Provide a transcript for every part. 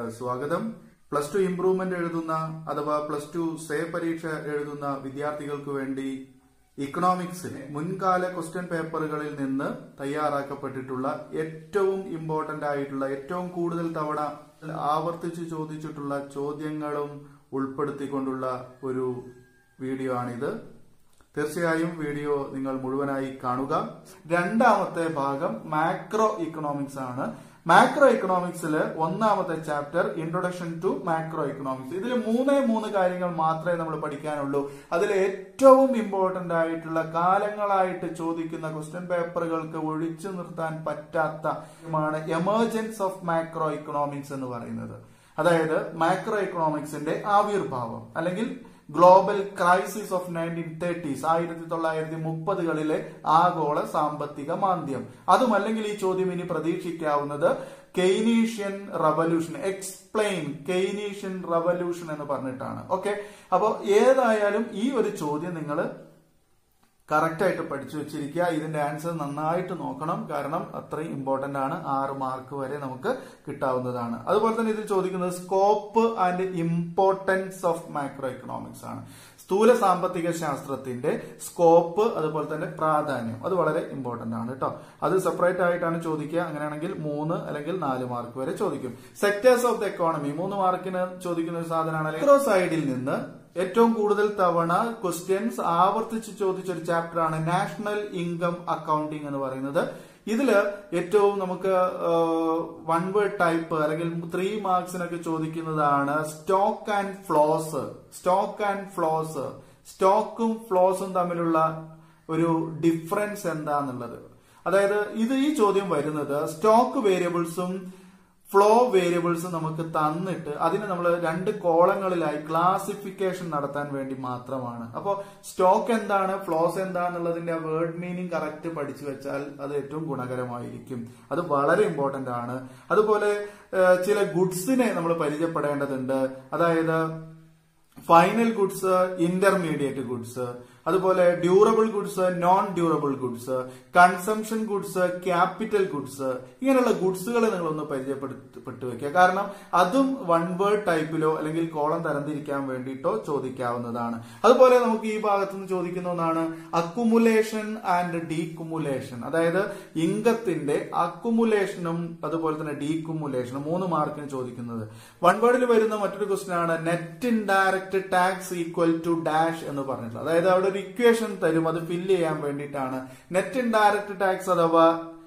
സ്വാഗതം plus two improvement എഴുതുന്ന അഥവാ പ്ലസ് ടു സേ പരീക്ഷ എഴുതുന്ന വിദ്യാർത്ഥികൾക്ക് വേണ്ടി ഇക്കണോമിക്സിന് മുൻകാല ക്വസ്റ്റ്യൻ പേപ്പറുകളിൽ നിന്ന് തയ്യാറാക്കപ്പെട്ടിട്ടുള്ള ഏറ്റവും ഇമ്പോർട്ടന്റ് ആയിട്ടുള്ള ഏറ്റവും കൂടുതൽ തവണ ആവർത്തിച്ച് ചോദിച്ചിട്ടുള്ള ചോദ്യങ്ങളും ഉൾപ്പെടുത്തിക്കൊണ്ടുള്ള ഒരു വീഡിയോ ആണിത് തീർച്ചയായും വീഡിയോ നിങ്ങൾ മുഴുവനായി കാണുക രണ്ടാമത്തെ ഭാഗം മാക്രോ ഇക്കണോമിക്സ് ആണ് മാക്രോ ഇക്കണോമിക്സില് ഒന്നാമത്തെ chapter introduction to macro economics ഇതിൽ മൂന്നേ മൂന്ന് കാര്യങ്ങൾ മാത്രമേ നമ്മൾ പഠിക്കാനുള്ളൂ അതിൽ ഏറ്റവും ഇമ്പോർട്ടന്റ് ആയിട്ടുള്ള കാലങ്ങളായിട്ട് ചോദിക്കുന്ന ക്വസ്റ്റ്യൻ പേപ്പറുകൾക്ക് ഒഴിച്ചു നിർത്താൻ പറ്റാത്ത എമർജൻസ് ഓഫ് മാക്രോ ഇക്കണോമിക്സ് എന്ന് പറയുന്നത് അതായത് മാക്രോ ഇക്കണോമിക്സിന്റെ ആവിർഭാവം അല്ലെങ്കിൽ global crisis of nineteen thirties ആയിരത്തി തൊള്ളായിരത്തി മുപ്പതുകളിലെ ആഗോള സാമ്പത്തിക മാന്ദ്യം അതുമല്ലെങ്കിൽ ഈ ചോദ്യം ഇനി പ്രതീക്ഷിക്കാവുന്നത് Keynesian revolution explain Keynesian revolution എന്ന് പറഞ്ഞിട്ടാണ് ഓക്കെ അപ്പോൾ ഏതായാലും ഈ ഒരു ചോദ്യം നിങ്ങൾ കറക്റ്റ് ആയിട്ട് പഠിച്ചു വെച്ചിരിക്കുക ഇതിന്റെ ആൻസർ നന്നായിട്ട് നോക്കണം കാരണം അത്രയും ഇമ്പോർട്ടന്റ് ആണ് ആറ് മാർക്ക് വരെ നമുക്ക് കിട്ടാവുന്നതാണ് അതുപോലെ തന്നെ ഇതിൽ ചോദിക്കുന്നത് scope and importance of macro economics ആണ് സ്ഥൂല സാമ്പത്തിക ശാസ്ത്രത്തിന്റെ സ്കോപ്പ് അതുപോലെ തന്നെ പ്രാധാന്യം അത് വളരെ ഇമ്പോർട്ടന്റ് ആണ് കേട്ടോ അത് സെപ്പറേറ്റ് ആയിട്ടാണ് ചോദിക്കുക അങ്ങനെയാണെങ്കിൽ മൂന്ന് അല്ലെങ്കിൽ നാല് മാർക്ക് വരെ ചോദിക്കും സെക്ടേഴ്സ് ഓഫ് ദ എക്കോണമി മൂന്ന് മാർക്കിന് ചോദിക്കുന്ന ഒരു സാധനമാണ് മൈക്രോ സൈഡിൽ നിന്ന് ഏറ്റവും കൂടുതൽ തവണ ക്വസ്റ്റ്യൻസ് ആവർത്തിച്ച് ചോദിച്ച ഒരു ചാപ്റ്റർ ആണ് നാഷണൽ ഇൻകം അക്കൗണ്ടിംഗ് എന്ന് പറയുന്നത് ഇതില് ഏറ്റവും നമുക്ക് വൺ വേർഡ് ടൈപ്പ് അല്ലെങ്കിൽ ത്രീ മാർക്സിനൊക്കെ ചോദിക്കുന്നതാണ് stock and flows stock and flows സ്റ്റോക്കും ഫ്ലോസും തമ്മിലുള്ള ഒരു ഡിഫറൻസ് എന്താന്നുള്ളത് അതായത് ഇത് ഈ ചോദ്യം വരുന്നത് സ്റ്റോക്ക് വേരിയബിൾസും ഫ്ലോ വേരിയബിൾസ് നമുക്ക് തന്നിട്ട് അതിന് നമ്മൾ രണ്ട് കോളങ്ങളിലായി ക്ലാസിഫിക്കേഷൻ നടത്താൻ വേണ്ടി മാത്രമാണ് അപ്പോൾ സ്റ്റോക്ക് എന്താണ് ഫ്ലോസ് എന്താണെന്നുള്ളതിന്റെ വേർഡ് മീനിങ് കറക്റ്റ് പഠിച്ചു വെച്ചാൽ അത് ഏറ്റവും ഗുണകരമായിരിക്കും അത് വളരെ ഇമ്പോർട്ടന്റ് ആണ് അതുപോലെ ചില ഗുഡ്സിനെ നമ്മൾ പരിചയപ്പെടേണ്ടതുണ്ട് അതായത് ഫൈനൽ ഗുഡ്സ് ഇന്റർമീഡിയറ്റ് ഗുഡ്സ് അതുപോലെ durable goods non durable goods consumption goods capital goods ഇങ്ങനെയുള്ള ഗുഡ്സുകൾ നിങ്ങളൊന്ന് പരിചയപ്പെട്ടു വെക്കുക കാരണം അതും വൺ വേർഡ് ടൈപ്പിലോ അല്ലെങ്കിൽ കോളം തരംതിരിക്കാൻ വേണ്ടിയിട്ടോ ചോദിക്കാവുന്നതാണ് അതുപോലെ നമുക്ക് ഈ ഭാഗത്ത് നിന്ന് ചോദിക്കുന്ന ഒന്നാണ് അക്കുമുലേഷൻ ആൻഡ് ഡീകുമുലേഷൻ അതായത് ഇംഗത്തിന്റെ അക്കുമുലേഷനും അതുപോലെ തന്നെ ഡീകുമുലേഷനും മൂന്ന് മാർക്കിന് ചോദിക്കുന്നത് വൺ വേർഡിൽ വരുന്ന മറ്റൊരു ക്വസ്റ്റ്യൻ ആണ് net indirect tax equal to dash എന്ന് പറഞ്ഞിട്ടുള്ളത് അതായത് അവിടെ ഒരു ഇക്വേഷൻ തരും അത് ഫില്ല് ചെയ്യാൻ വേണ്ടിയിട്ടാണ് നെറ്റ് ഇൻഡയറക്ട് ടാക്സ് അഥവാ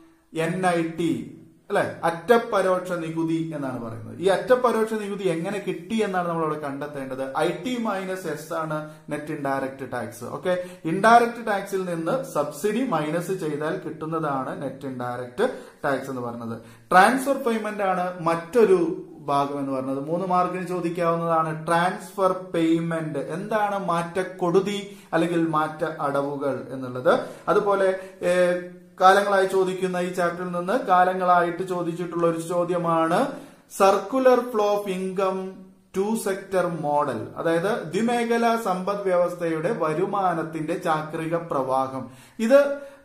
എൻ ഐ ടി അല്ലെ അറ്റപരോക്ഷ നികുതി എന്നാണ് പറയുന്നത് ഈ അറ്റപരോക്ഷ നികുതി എങ്ങനെ കിട്ടി എന്നാണ് നമ്മൾ അവിടെ കണ്ടെത്തേണ്ടത് ഐ ടി മൈനസ് എസ് ആണ് net indirect tax okay indirect ടാക്സിൽ നിന്ന് സബ്സിഡി മൈനസ് ചെയ്താൽ കിട്ടുന്നതാണ് നെറ്റ് ഇൻഡയറക്ട് ടാക്സ് എന്ന് പറയുന്നത് ട്രാൻസ്ഫർ പേയ്മെന്റ് ആണ് മറ്റൊരു ഭാഗം എന്ന് പറയുന്നത് മൂന്ന് മാർക്കിന് ചോദിക്കാവുന്നതാണ് ട്രാൻസ്ഫർ പേയ്മെന്റ് എന്താണ് മാറ്റ കൊടുതി അല്ലെങ്കിൽ മാറ്റ അടവുകൾ എന്നുള്ളത് അതുപോലെ കാലങ്ങളായി ചോദിക്കുന്ന ഈ ചാപ്റ്ററിൽ നിന്ന് കാലങ്ങളായിട്ട് ചോദിച്ചിട്ടുള്ള ഒരു ചോദ്യമാണ് circular flow of income two sector model അതായത് ദ്വിമേഖല സമ്പദ് വ്യവസ്ഥയുടെ വരുമാനത്തിന്റെ ചാക്രിക പ്രവാഹം ഇത്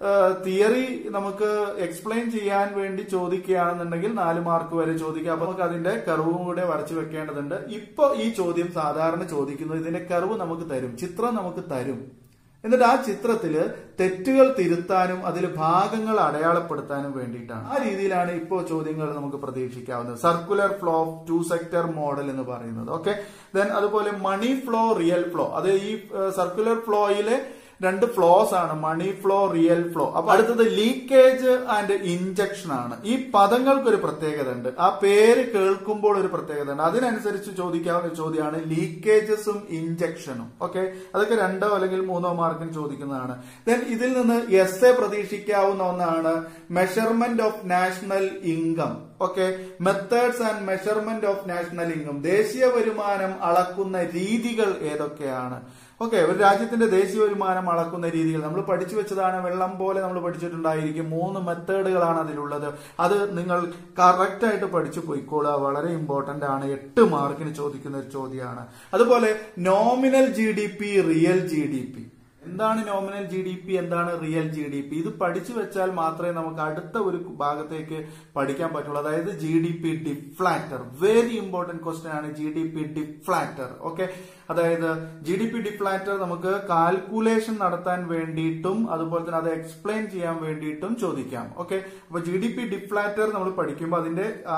തിയറി നമുക്ക് എക്സ്പ്ലെയിൻ ചെയ്യാൻ വേണ്ടി ചോദിക്കുകയാണെന്നുണ്ടെങ്കിൽ നാല് മാർക്ക് വരെ ചോദിക്കാം അപ്പൊ നമുക്ക് അതിന്റെ കർവും കൂടെ വരച്ചു വെക്കേണ്ടതുണ്ട് ഇപ്പൊ ഈ ചോദ്യം സാധാരണ ചോദിക്കുന്നത് ഇതിന്റെ കർവ് നമുക്ക് തരും ചിത്രം നമുക്ക് തരും എന്നിട്ട് ആ ചിത്രത്തില് തെറ്റുകൾ തിരുത്താനും അതിൽ ഭാഗങ്ങൾ അടയാളപ്പെടുത്താനും വേണ്ടിയിട്ടാണ് ആ രീതിയിലാണ് ഇപ്പോൾ ചോദ്യങ്ങൾ നമുക്ക് പ്രതീക്ഷിക്കാവുന്നത് circular flow of two sector model എന്ന് പറയുന്നത് ഓക്കെ ദെൻ അതുപോലെ മണി ഫ്ലോ റിയൽ ഫ്ലോ അത് ഈ സർക്കുലർ ഫ്ലോയിലെ രണ്ട് ഫ്ലോസ് ആണ് മണി ഫ്ലോ റിയൽ ഫ്ലോ അപ്പൊ അടുത്തത് ലീക്കേജ് ആൻഡ് ഇഞ്ചക്ഷൻ ആണ് ഈ പദങ്ങൾക്ക് ഒരു പ്രത്യേകത ഉണ്ട് ആ പേര് കേൾക്കുമ്പോൾ ഒരു പ്രത്യേകത ഉണ്ട് അതിനനുസരിച്ച് ചോദിക്കാവുന്ന ഒരു ചോദ്യമാണ് ലീക്കേജസും ഇഞ്ചക്ഷനും ഓക്കെ അതൊക്കെ രണ്ടോ അല്ലെങ്കിൽ മൂന്നോ മാർക്കിന് ചോദിക്കുന്നതാണ് ദെൻ ഇതിൽ നിന്ന് എസ് എ പ്രതീക്ഷിക്കാവുന്ന ഒന്നാണ് measurement of national income okay methods and measurement of national income ദേശീയ വരുമാനം അളക്കുന്ന രീതികൾ ഏതൊക്കെയാണ് ഓക്കെ ഒരു രാജ്യത്തിന്റെ ദേശീയ വരുമാനം അളക്കുന്ന രീതികൾ നമ്മൾ പഠിച്ചു വെച്ചതാണ് വെള്ളം പോലെ നമ്മൾ പഠിച്ചിട്ടുണ്ടായിരിക്കും മൂന്ന് മെത്തേഡുകളാണ് അതിലുള്ളത് അത് നിങ്ങൾ കറക്റ്റ് ആയിട്ട് പഠിച്ചു പോയിക്കോളുക വളരെ ഇമ്പോർട്ടന്റ് ആണ് എട്ട് മാർക്കിന് ചോദിക്കുന്ന ഒരു ചോദ്യമാണ് അതുപോലെ nominal G D P real G D P എന്താണ് നോമിനൽ ജി ഡി പി എന്താണ് റിയൽ ജി ഡി പി ഇത് പഠിച്ചു വെച്ചാൽ മാത്രമേ നമുക്ക് അടുത്ത ഒരു ഭാഗത്തേക്ക് പഠിക്കാൻ പറ്റുള്ളൂ അതായത് G D P deflator very important question ആണ് G D P deflator okay അതായത് ജി ഡി പി ഡിഫ്ലാറ്റർ നമുക്ക് കാൽക്കുലേഷൻ നടത്താൻ വേണ്ടിയിട്ടും അതുപോലെ തന്നെ അത് എക്സ്പ്ലെയിൻ ചെയ്യാൻ വേണ്ടിയിട്ടും ചോദിക്കാം ഓക്കെ അപ്പൊ ജി ഡി പി ഡിഫ്ലാറ്റർ നമ്മൾ പഠിക്കുമ്പോൾ അതിന്റെ ആ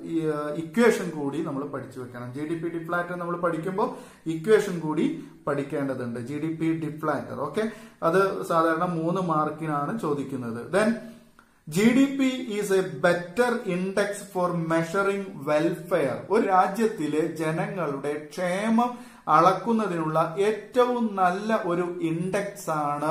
ഇക്വേഷൻ കൂടി നമ്മൾ പഠിച്ചു വെക്കണം ജി ഡി പി ഡിഫ്ലാറ്റർ നമ്മൾ പഠിക്കുമ്പോൾ ഇക്വേഷൻ കൂടി പഠിക്കേണ്ടതുണ്ട് G D P deflator okay അത് സാധാരണ മൂന്ന് മാർക്കിനാണ് ചോദിക്കുന്നത് then G D P is a better index for measuring welfare ഒരു രാജ്യത്തിലെ ജനങ്ങളുടെ ക്ഷേമം അളക്കുന്നതിനുള്ള ഏറ്റവും നല്ല ഒരു ഇൻഡെക്സ് ആണ്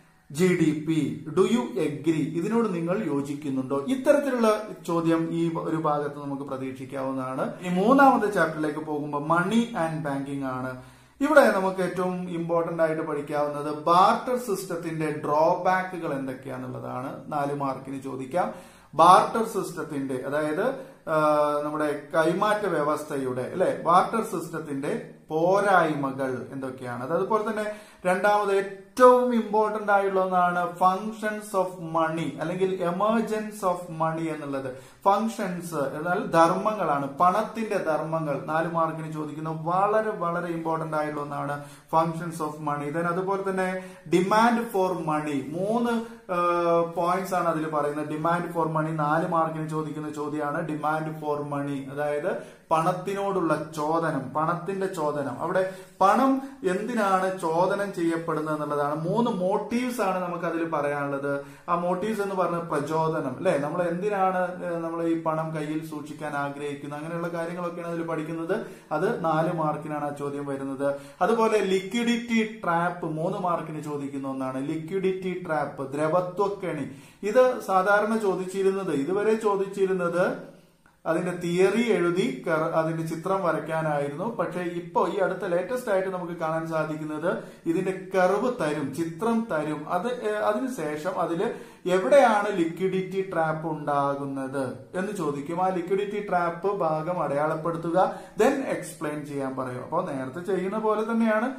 G D P do you agree ഇതിനോട് നിങ്ങൾ യോജിക്കുന്നുണ്ടോ ഇത്തരത്തിലുള്ള ചോദ്യം ഈ ഒരു ഭാഗത്ത് നമുക്ക് പ്രതീക്ഷിക്കാവുന്നതാണ് ഈ മൂന്നാമത്തെ ചാപ്റ്ററിലേക്ക് പോകുമ്പോൾ മണി ആൻഡ് ബാങ്കിങ് ആണ് ഇവിടെ നമുക്ക് ഏറ്റവും ഇമ്പോർട്ടന്റ് ആയിട്ട് പഠിക്കാവുന്നത് ബാർട്ടർ സിസ്റ്റത്തിന്റെ ഡ്രോബാക്കുകൾ എന്തൊക്കെയാന്നുള്ളതാണ് നാല് മാർക്കിന് ചോദിക്കാം ബാർട്ടർ സിസ്റ്റത്തിന്റെ അതായത് നമ്മുടെ കൈമാറ്റ വ്യവസ്ഥയുടെ അല്ലെ ബാർട്ടർ സിസ്റ്റത്തിന്റെ പോരായ്മകൾ എന്തൊക്കെയാണ് അത് അതുപോലെ തന്നെ രണ്ടാമത് ഏറ്റവും ഇമ്പോർട്ടന്റ് ആയിട്ടുള്ള ഒന്നാണ് ഫങ്ഷൻസ് ഓഫ് മണി അല്ലെങ്കിൽ എമർജൻസ് ഓഫ് മണി എന്നുള്ളത് ഫങ്ഷൻസ് എന്നാൽ ധർമ്മങ്ങളാണ് പണത്തിന്റെ ധർമ്മങ്ങൾ നാല് മാർക്കിന് ചോദിക്കുന്ന വളരെ വളരെ ഇമ്പോർട്ടന്റ് ആയിട്ടുള്ള ഒന്നാണ് ഫങ്ഷൻസ് ഓഫ് മണി ദെൻ അതുപോലെ തന്നെ ഡിമാൻഡ് ഫോർ മണി മൂന്ന് പോയിന്റ്സ് ആണ് അതിൽ പറയുന്നത് ഡിമാൻഡ് ഫോർ മണി നാല് മാർക്കിന് ചോദിക്കുന്ന ചോദ്യമാണ് ഡിമാൻഡ് ഫോർ മണി അതായത് പണത്തിനോടുള്ള ചോദനം പണത്തിന്റെ ചോദനം അവിടെ പണം എന്തിനാണ് ചോദനം ചെയ്യപ്പെടുന്നത് എന്നുള്ളതാണ് മൂന്ന് മോട്ടീവ്സ് ആണ് നമുക്ക് അതിൽ പറയാനുള്ളത് ആ മോട്ടീവ്സ് എന്ന് പറഞ്ഞ പ്രചോദനം അല്ലെ നമ്മൾ എന്തിനാണ് നമ്മൾ ഈ പണം കയ്യിൽ സൂക്ഷിക്കാൻ ആഗ്രഹിക്കുന്നത് അങ്ങനെയുള്ള കാര്യങ്ങളൊക്കെയാണ് അതിൽ പഠിക്കുന്നത് അത് നാല് മാർക്കിനാണ് ആ ചോദ്യം വരുന്നത് അതുപോലെ ലിക്വിഡിറ്റി ട്രാപ്പ് മൂന്ന് മാർക്കിന് ചോദിക്കുന്ന ഒന്നാണ് ലിക്വിഡിറ്റി ട്രാപ്പ് ദ്രവത്വക്കണി ഇത് സാധാരണ ചോദിച്ചിരുന്നത് ഇതുവരെ ചോദിച്ചിരുന്നത് അതിന്റെ തിയറി എഴുതി അതിന്റെ ചിത്രം വരയ്ക്കാനായിരുന്നു പക്ഷെ ഇപ്പോ ഈ അടുത്ത ലേറ്റസ്റ്റ് ആയിട്ട് നമുക്ക് കാണാൻ സാധിക്കുന്നത് ഇതിന്റെ കർവ് തരും ചിത്രം തരും അത് അതിനുശേഷം അതിൽ എവിടെയാണ് ലിക്വിഡിറ്റി ട്രാപ്പ് ഉണ്ടാകുന്നത് എന്ന് ചോദിക്കും ആ ലിക്വിഡിറ്റി ട്രാപ്പ് ഭാഗം അടയാളപ്പെടുത്തുക ദെൻ എക്സ്പ്ലെയിൻ ചെയ്യാൻ പറയും അപ്പോൾ നേരത്തെ ചെയ്യുന്ന പോലെ തന്നെയാണ്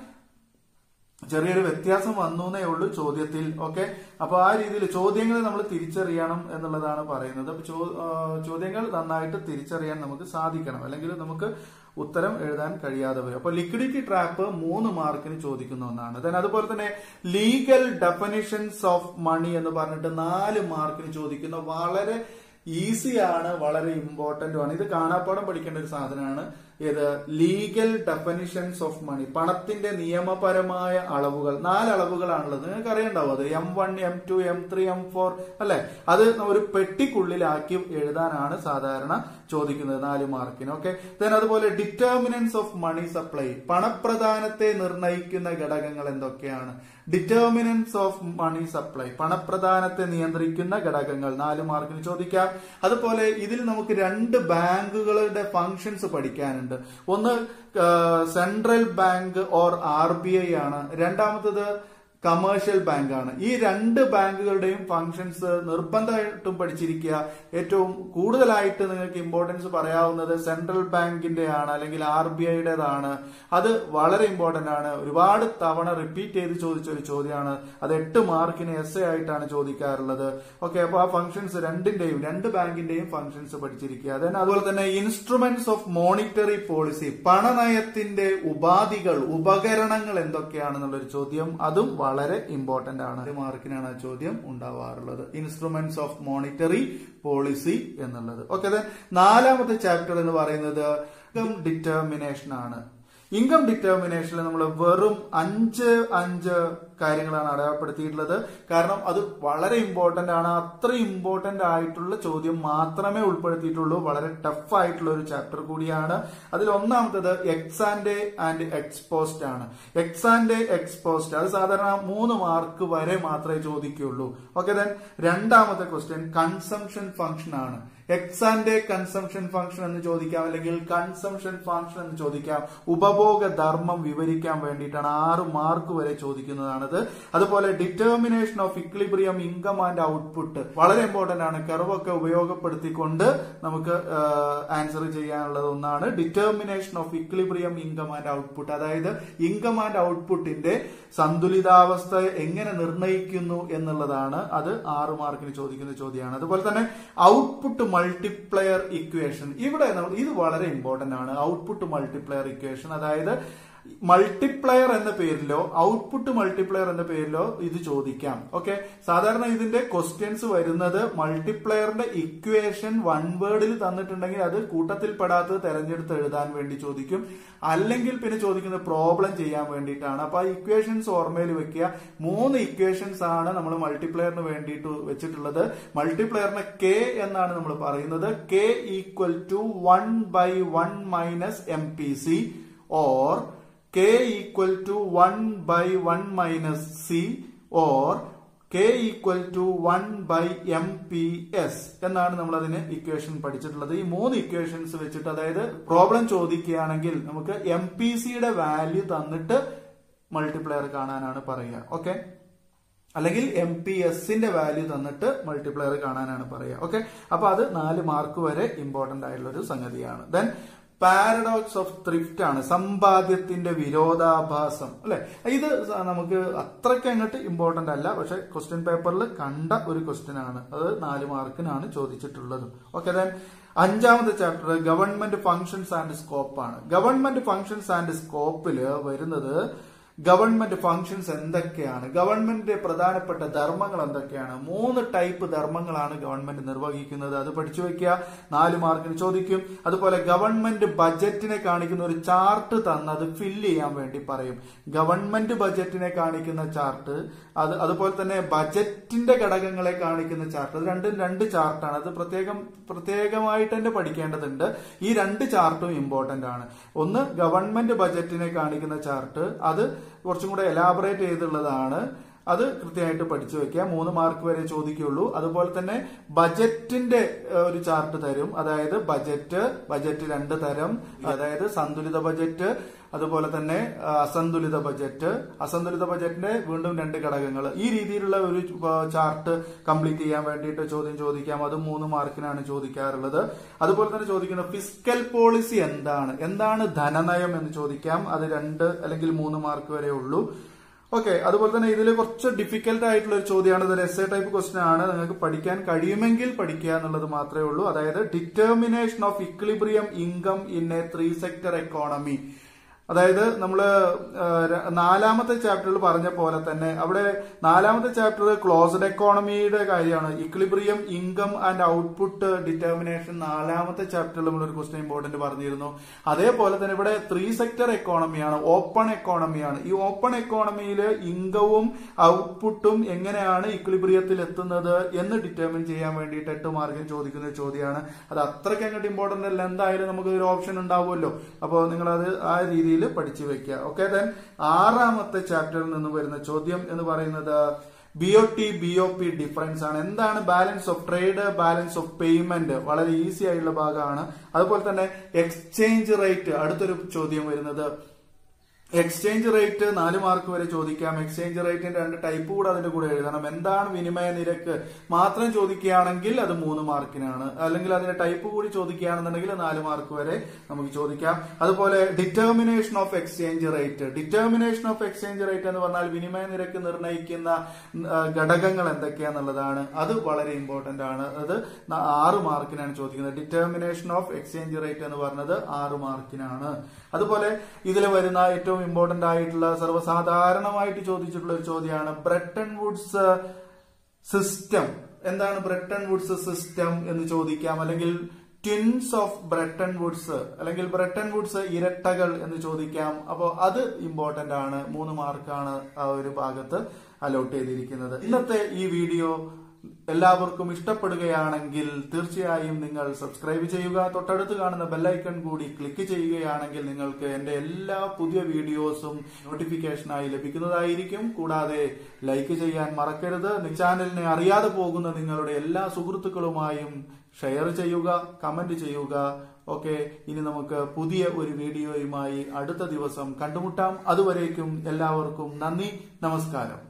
ചെറിയൊരു വ്യത്യാസം വന്നു എന്നേ ഉള്ളൂ ചോദ്യത്തിൽ ഓക്കെ അപ്പൊ ആ രീതിയിൽ ചോദ്യങ്ങൾ നമ്മൾ തിരിച്ചറിയണം എന്നുള്ളതാണ് പറയുന്നത് അപ്പൊ ചോദ്യങ്ങൾ നന്നായിട്ട് തിരിച്ചറിയാൻ നമുക്ക് സാധിക്കണം അല്ലെങ്കിൽ നമുക്ക് ഉത്തരം എഴുതാൻ കഴിയാതെ വരും അപ്പൊ ലിക്വിഡിറ്റി ട്രാപ്പ് മൂന്ന് മാർക്കിന് ചോദിക്കുന്ന ഒന്നാണ് ദെൻ അതുപോലെ തന്നെ ലീഗൽ ഡെഫിനിഷൻസ് ഓഫ് മണി എന്ന് പറഞ്ഞിട്ട് നാല് മാർക്കിന് ചോദിക്കുന്ന വളരെ ഈസിയാണ് വളരെ ഇമ്പോർട്ടന്റും ആണ് ഇത് കാണാപ്പാടം പഠിക്കേണ്ട ഒരു സാധനമാണ് ഏത് ലീഗൽ ഡെഫിനിഷൻസ് ഓഫ് മണി പണത്തിന്റെ നിയമപരമായ അളവുകൾ നാല് അളവുകളാണുള്ളത് നിങ്ങൾക്ക് അറിയണ്ടാവും അത് M one M two M three M four അല്ലെ അത് ഒരു പെട്ടിക്കുള്ളിലാക്കി എഴുതാനാണ് സാധാരണ ചോദിക്കുന്നത് നാല് മാർക്കിന് ഓക്കെ ദെൻ അതുപോലെ ഡിറ്റർമിനൻസ് ഓഫ് മണി സപ്ലൈ പണപ്രധാനത്തെ നിർണ്ണയിക്കുന്ന ഘടകങ്ങൾ എന്തൊക്കെയാണ് ഡിറ്റർമിനൻസ് ഓഫ് മണി സപ്ലൈ പണപ്രധാനത്തെ നിയന്ത്രിക്കുന്ന ഘടകങ്ങൾ നാല് മാർക്കിന് ചോദിക്കാം അതുപോലെ ഇതിൽ നമുക്ക് രണ്ട് ബാങ്കുകളുടെ ഫങ്ഷൻസ് പഠിക്കാനുണ്ട് ഒന്ന് central bank or R B I ആണ് രണ്ടാമത്തത് കമേഴ്ഷ്യൽ ബാങ്കാണ് ഈ രണ്ട് ബാങ്കുകളുടെയും ഫങ്ഷൻസ് നിർബന്ധമായിട്ടും പഠിച്ചിരിക്കുക ഏറ്റവും കൂടുതലായിട്ട് നിങ്ങൾക്ക് ഇമ്പോർട്ടൻസ് പറയാവുന്നത് സെൻട്രൽ ബാങ്കിന്റെ ആണ് അല്ലെങ്കിൽ ആർ ബി ഐയുടേതാണ് അത് വളരെ ഇമ്പോർട്ടന്റ് ആണ് ഒരുപാട് തവണ റിപ്പീറ്റ് ചെയ്ത് ചോദിച്ച ഒരു ചോദ്യമാണ് അത് എട്ട് മാർക്കിന് എസ് എ ആയിട്ടാണ് ചോദിക്കാറുള്ളത് ഓക്കെ അപ്പൊ ആ ഫങ്ഷൻസ് രണ്ടിന്റെയും രണ്ട് ബാങ്കിന്റെയും ഫങ്ഷൻസ് പഠിച്ചിരിക്കുക അതേ അതുപോലെ തന്നെ ഇൻസ്ട്രുമെന്റ്സ് ഓഫ് മോണിറ്ററി പോളിസി പണനയത്തിന്റെ ഉപാധികൾ ഉപകരണങ്ങൾ എന്തൊക്കെയാണെന്നുള്ളൊരു ചോദ്യം അതും വളരെ ഇമ്പോർട്ടന്റ് ആണ് ഒരു മാർക്കിനാണ് ആ ചോദ്യം ഉണ്ടാവാറുള്ളത് ഇൻസ്ട്രുമെന്റ്സ് ഓഫ് മോണിറ്ററി പോളിസി എന്നുള്ളത് ഓക്കെ നാലാമത്തെ ചാപ്റ്റർ എന്ന് പറയുന്നത് ഇൻകം ഡിറ്റർമിനേഷൻ ആണ് ഇൻകം ഡിറ്റർമിനേഷനിൽ നമ്മൾ വെറും അഞ്ച് അഞ്ച് കാര്യങ്ങളാണ് അടയാളപ്പെടുത്തിയിട്ടുള്ളത് കാരണം അത് വളരെ ഇമ്പോർട്ടന്റ് ആണ് അത്ര ഇമ്പോർട്ടന്റ് ആയിട്ടുള്ള ചോദ്യം മാത്രമേ ഉൾപ്പെടുത്തിയിട്ടുള്ളൂ വളരെ ടഫ് ആയിട്ടുള്ള ഒരു ചാപ്റ്റർ കൂടിയാണ് അതിൽ ഒന്നാമത്തത് എക്സാൻഡെ ആൻഡ് എക്സ്പോസ്റ്റ് ആണ് എക്സാൻഡെ എക്സ്പോസ്റ്റ് അത് സാധാരണ മൂന്ന് മാർക്ക് വരെ മാത്രമേ ചോദിക്കുകയുള്ളൂ ഓക്കെ ദെൻ രണ്ടാമത്തെ ക്വസ്റ്റ്യൻ കൺസംഷൻ ഫംഗ്ഷൻ ആണ് എക്സ് ആൻഡ് കൺസംഷൻ ഫംഗ്ഷൻ എന്ന് ചോദിക്കാം അല്ലെങ്കിൽ കൺസംഷൻ ഫംഗ്ഷൻ എന്ന് ചോദിക്കാം ഉപഭോഗ ധർമ്മം വിവരിക്കാൻ വേണ്ടിയിട്ടാണ് ആറ് മാർക്ക് വരെ ചോദിക്കുന്നതാണിത് അതുപോലെ determination of equilibrium income and output വളരെ ഇമ്പോർട്ടന്റ് ആണ് കർവൊക്കെ ഉപയോഗപ്പെടുത്തിക്കൊണ്ട് നമുക്ക് ആൻസർ ചെയ്യാനുള്ളത് ഒന്നാണ് determination of equilibrium income and output അതായത് ഇൻകം ആൻഡ് ഔട്ട്പുട്ടിന്റെ സന്തുലിതാവസ്ഥ എങ്ങനെ നിർണ്ണയിക്കുന്നു എന്നുള്ളതാണ് അത് ആറ് മാർക്കിന് ചോദിക്കുന്ന ചോദ്യമാണ് അതുപോലെ തന്നെ ഔട്ട്പുട്ട് മൾട്ടിപ്ലയർ ഇക്വേഷൻ ഇവിടെ നമ്മൾ ഇത് വളരെ ഇമ്പോർട്ടന്റ് ആണ് ഔട്ട്പുട്ട് മൾട്ടിപ്ലയർ ഇക്വേഷൻ അതായത് മൾട്ടിപ്ലയർ എന്ന പേരിലോ ഔട്ട്പുട്ട് മൾട്ടിപ്ലയർ എന്ന പേരിലോ ഇത് ചോദിക്കാം ഓക്കെ സാധാരണ ഇതിന്റെ ക്വസ്റ്റ്യൻസ് വരുന്നത് മൾട്ടിപ്ലയറിന്റെ ഇക്വേഷൻ വൺ വേർഡിൽ തന്നിട്ടുണ്ടെങ്കിൽ അത് കൂട്ടത്തിൽപ്പെടാത്തത് തെരഞ്ഞെടുത്ത് എഴുതാൻ വേണ്ടി ചോദിക്കും അല്ലെങ്കിൽ പിന്നെ ചോദിക്കുന്നത് പ്രോബ്ലം ചെയ്യാൻ വേണ്ടിയിട്ടാണ് അപ്പൊ ആ ഇക്വേഷൻസ് ഓർമ്മയിൽ വെക്കുക മൂന്ന് ഇക്വേഷൻസ് ആണ് നമ്മൾ മൾട്ടിപ്ലയറിന് വേണ്ടിയിട്ട് വെച്ചിട്ടുള്ളത് മൾട്ടിപ്ലയറിന് കെ എന്നാണ് നമ്മൾ പറയുന്നത് K equal to one by one minus M P C or k equal to 1 by 1 minus c or k equal to 1 by mps എന്നാണ് നമ്മൾ അതിന് ഇക്വേഷൻ പഠിച്ചിട്ടുള്ളത് ഈ മൂന്ന് ഇക്വേഷൻസ് വെച്ചിട്ട് അതായത് പ്രോബ്ലം ചോദിക്കുകയാണെങ്കിൽ നമുക്ക് എം പി സിയുടെ വാല്യൂ തന്നിട്ട് മൾട്ടിപ്ലയർ കാണാനാണ് പറയുക ഓക്കെ അല്ലെങ്കിൽ എം പി എസിന്റെ വാല്യൂ തന്നിട്ട് മൾട്ടിപ്ലയർ കാണാനാണ് പറയുക ഓക്കെ അപ്പൊ അത് നാല് മാർക്ക് വരെ ഇമ്പോർട്ടന്റ് ആയിട്ടുള്ള ഒരു സംഗതിയാണ് ദെൻ പാരഡോക്സ് ഓഫ് ത്രിഫ്റ്റ് ആണ് സമ്പാദ്യത്തിന്റെ വിരോധാഭാസം അല്ലെ ഇത് നമുക്ക് അത്രയ്ക്ക് അങ്ങോട്ട് ഇമ്പോർട്ടന്റ് അല്ല പക്ഷെ ക്വസ്റ്റ്യൻ പേപ്പറിൽ കണ്ട ഒരു ക്വസ്റ്റ്യൻ ആണ് അത് നാല് മാർക്കിനാണ് ചോദിച്ചിട്ടുള്ളത് ഓക്കെ ദെൻ അഞ്ചാമത്തെ chapter government functions and scope ആണ് ഗവൺമെന്റ് ഫംഗ്ഷൻസ് ആൻഡ് സ്കോപ്പില് വരുന്നത് ഗവൺമെന്റ് ഫംഗ്ഷൻസ് എന്തൊക്കെയാണ് ഗവൺമെന്റിന്റെ പ്രധാനപ്പെട്ട ധർമ്മങ്ങൾ എന്തൊക്കെയാണ് മൂന്ന് ടൈപ്പ് ധർമ്മങ്ങളാണ് ഗവൺമെന്റ് നിർവഹിക്കുന്നത് അത് പഠിച്ചു വെക്കുക നാല് മാർക്കിന് ചോദിക്കും അതുപോലെ ഗവൺമെന്റ് ബജറ്റിനെ കാണിക്കുന്ന ഒരു ചാർട്ട് തന്ന് അത് ഫില്ല് ചെയ്യാൻ വേണ്ടി പറയും ഗവൺമെന്റ് ബജറ്റിനെ കാണിക്കുന്ന ചാർട്ട് അത് അതുപോലെ തന്നെ ബജറ്റിന്റെ ഘടകങ്ങളെ കാണിക്കുന്ന ചാർട്ട് അത് രണ്ടും രണ്ട് ചാർട്ടാണ് അത് പ്രത്യേകം പ്രത്യേകമായിട്ട് തന്നെ പഠിക്കേണ്ടതുണ്ട് ഈ രണ്ട് ചാർട്ടും ഇമ്പോർട്ടന്റ് ആണ് ഒന്ന് ഗവൺമെന്റ് ബജറ്റിനെ കാണിക്കുന്ന ചാർട്ട് അത് കുറച്ചും കൂടെ എലാബറേറ്റ് ചെയ്തുള്ളതാണ് അത് കൃത്യമായിട്ട് പഠിച്ചു വെക്കുക മൂന്ന് മാർക്ക് വരെ ചോദിക്കുള്ളൂ അതുപോലെ തന്നെ ബജറ്റിന്റെ ഒരു ചാർട്ട് തരും അതായത് ബജറ്റ് ബജറ്റ് രണ്ട് തരം അതായത് സന്തുലിത ബജറ്റ് അതുപോലെ തന്നെ അസന്തുലിത ബജറ്റ് അസന്തുലിത ബജറ്റിന്റെ വീണ്ടും രണ്ട് ഘടകങ്ങൾ ഈ രീതിയിലുള്ള ഒരു ചാർട്ട് കംപ്ലീറ്റ് ചെയ്യാൻ വേണ്ടിയിട്ട് ചോദ്യം ചോദിക്കാം അത് മൂന്ന് മാർക്കിനാണ് ചോദിക്കാറുള്ളത് അതുപോലെ തന്നെ ചോദിക്കുന്ന ഫിസ്ക്കൽ പോളിസി എന്താണ് എന്താണ് ധനനയം എന്ന് ചോദിക്കാം അത് രണ്ട് അല്ലെങ്കിൽ മൂന്ന് മാർക്ക് വരെ ഉള്ളൂ ഓക്കെ അതുപോലെ തന്നെ ഇതിൽ കുറച്ച് ഡിഫിക്കൽട്ട് ആയിട്ടുള്ള ഒരു ചോദ്യമാണ് ഇത് എസ് എ ടൈപ്പ് ക്വസ്റ്റൻ ആണ് നിങ്ങൾക്ക് പഠിക്കാൻ കഴിയുമെങ്കിൽ പഠിക്കുക എന്നുള്ളത് മാത്രമേ ഉള്ളൂ അതായത് determination of equilibrium income in a three sector economy അതായത് നമ്മൾ നാലാമത്തെ ചാപ്റ്ററിൽ പറഞ്ഞ പോലെ തന്നെ അവിടെ നാലാമത്തെ ചാപ്റ്റർ ക്ലോസ്ഡ് എക്കോണമിയുടെ കാര്യമാണ് equilibrium income and output determination നാലാമത്തെ ചാപ്റ്ററിൽ നമ്മൾ ഒരു ക്വസ്റ്റൻ ഇമ്പോർട്ടന്റ് പറഞ്ഞിരുന്നു അതേപോലെ തന്നെ ഇവിടെ ത്രീ സെക്ടർ എക്കോണമിയാണ് ഓപ്പൺ എക്കോണമിയാണ് ഈ ഓപ്പൺ എക്കോണമിയിൽ ഇൻകവും ഔട്ട്പുട്ടും എങ്ങനെയാണ് ഇക്ലിബ്രിയത്തിൽ എത്തുന്നത് എന്ന് ഡിറ്റർമിൻ ചെയ്യാൻ വേണ്ടിയിട്ട് എട്ട് മാർക്കിന് ചോദിക്കുന്ന ഒരു ചോദ്യമാണ് അത് അത്രയ്ക്ക് അങ്ങോട്ട് ഇമ്പോർട്ടന്റ് അല്ല എന്തായാലും നമുക്ക് ഒരു ഓപ്ഷൻ ഉണ്ടാവുമല്ലോ അപ്പോൾ നിങ്ങളത് ആ രീതിയിൽ പഠിച്ചു വെക്കുക ഓക്കെ ദെൻ ആറാമത്തെ ചാപ്റ്ററിൽ നിന്ന് വരുന്ന ചോദ്യം എന്ന് പറയുന്നത് B O T B O P difference ആണ് എന്താണ് balance of trade balance of payment വളരെ ഈസി ആയിട്ടുള്ള ഭാഗമാണ് അതുപോലെ തന്നെ എക്സ്ചേഞ്ച് റേറ്റ് അടുത്തൊരു ചോദ്യം വരുന്നത് എക്സ്ചേഞ്ച് റേറ്റ് നാല് മാർക്ക് വരെ ചോദിക്കാം എക്സ്ചേഞ്ച് റേറ്റിന്റെ രണ്ട് ടൈപ്പ് കൂടെ അതിന്റെ കൂടെ എഴുതണം എന്താണ് വിനിമയ നിരക്ക് മാത്രം ചോദിക്കുകയാണെങ്കിൽ അത് മൂന്ന് മാർക്കിനാണ് അല്ലെങ്കിൽ അതിന്റെ ടൈപ്പ് കൂടി ചോദിക്കുകയാണെന്നുണ്ടെങ്കിൽ നാല് മാർക്ക് വരെ നമുക്ക് ചോദിക്കാം അതുപോലെ determination of exchange rate determination of exchange rate എന്ന് പറഞ്ഞാൽ വിനിമയ നിരക്ക് നിർണ്ണയിക്കുന്ന ഘടകങ്ങൾ എന്തൊക്കെയാന്നുള്ളതാണ് അത് വളരെ ഇമ്പോർട്ടന്റ് ആണ് അത് ആറ് മാർക്കിനാണ് ചോദിക്കുന്നത് ഡിറ്റർമിനേഷൻ ഓഫ് എക്സ്ചേഞ്ച് റേറ്റ് എന്ന് പറഞ്ഞത് ആറ് മാർക്കിനാണ് അതുപോലെ ഇതിൽ വരുന്ന ഏറ്റവും ഇമ്പോർട്ടന്റ് ആയിട്ടുള്ള സർവ്വസാധാരണമായിട്ട് ചോദിച്ചിട്ടുള്ള ഒരു ചോദ്യമാണ് ബ്രെട്ടൺ വുഡ്സ് സിസ്റ്റം എന്താണ് ബ്രെട്ടൺ വുഡ്സ് സിസ്റ്റം എന്ന് ചോദിക്കാം അല്ലെങ്കിൽ ട്വിൻസ് ഓഫ് ബ്രെട്ടൺ വുഡ്സ് അല്ലെങ്കിൽ ബ്രെട്ടൺ വുഡ്സ് ഇരട്ടകൾ എന്ന് ചോദിക്കാം അപ്പോൾ അത് ഇമ്പോർട്ടന്റ് ആണ് മൂന്ന് മാർക്കാണ് ആ ഒരു ഭാഗത്ത് അലോട്ട് ചെയ്തിരിക്കുന്നത് ഇന്നത്തെ ഈ വീഡിയോ എല്ലാവർക്കും ഇഷ്ടപ്പെടുകയാണെങ്കിൽ തീർച്ചയായും നിങ്ങൾ സബ്സ്ക്രൈബ് ചെയ്യുക തൊട്ടടുത്ത് കാണുന്ന ബെല്ലൈക്കൺ കൂടി ക്ലിക്ക് ചെയ്യുകയാണെങ്കിൽ നിങ്ങൾക്ക് എന്റെ എല്ലാ പുതിയ വീഡിയോസും നോട്ടിഫിക്കേഷനായി ലഭിക്കുന്നതായിരിക്കും കൂടാതെ ലൈക്ക് ചെയ്യാൻ മറക്കരുത് ചാനലിനെ അറിയാതെ പോകുന്ന നിങ്ങളുടെ എല്ലാ സുഹൃത്തുക്കളുമായും ഷെയർ ചെയ്യുക കമന്റ് ചെയ്യുക ഓക്കെ ഇനി നമുക്ക് പുതിയ ഒരു വീഡിയോയുമായി അടുത്ത ദിവസം കണ്ടുമുട്ടാം അതുവരേക്കും എല്ലാവർക്കും നന്ദി നമസ്കാരം